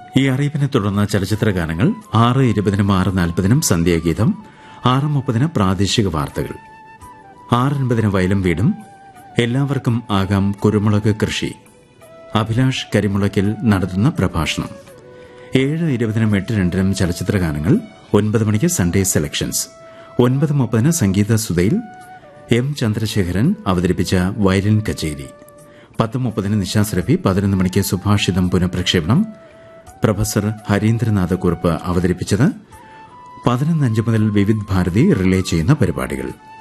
ഈ അറിയിപ്പിനെ തുടർന്ന് ചലച്ചിത്ര ഗാനങ്ങൾ ആറ് ഇരുപതിനും ആറ് നാൽപ്പതിനും സന്ധ്യാഗീതം ആറ് മുപ്പതിന് പ്രാദേശിക വാർത്തകൾ ആറ് അൻപതിന് വയലും വീടും എല്ലാവർക്കും ആകാം കുരുമുളക് കൃഷി അഭിലാഷ് കരിമുളക്കിൽ നടത്തുന്ന പ്രഭാഷണം ഏഴ് ഇരുപതിനും എട്ട് രണ്ടിനും ചലച്ചിത്ര ഗാനങ്ങൾ ഒൻപത് മണിക്ക് സൺഡേ സെലക്ഷൻസ് ഒൻപത് മുപ്പതിന് സംഗീത സുധയിൽ എം ചന്ദ്രശേഖരൻ അവതരിപ്പിച്ച വയലിൻ കച്ചേരി പത്ത് മുപ്പതിന് നിശാസ് രഫി പതിനൊന്ന് മണിക്ക് സുഭാഷിതം പുനഃപ്രക്ഷേപണം പ്രൊഫസർ ഹരീന്ദ്രനാഥ കുറുപ്പ് അവതരിപ്പിച്ചത് പതിനൊന്ന് അഞ്ച് മുതൽ വിവിധ് ഭാരതി റിലേ ചെയ്യുന്ന പരിപാടികൾ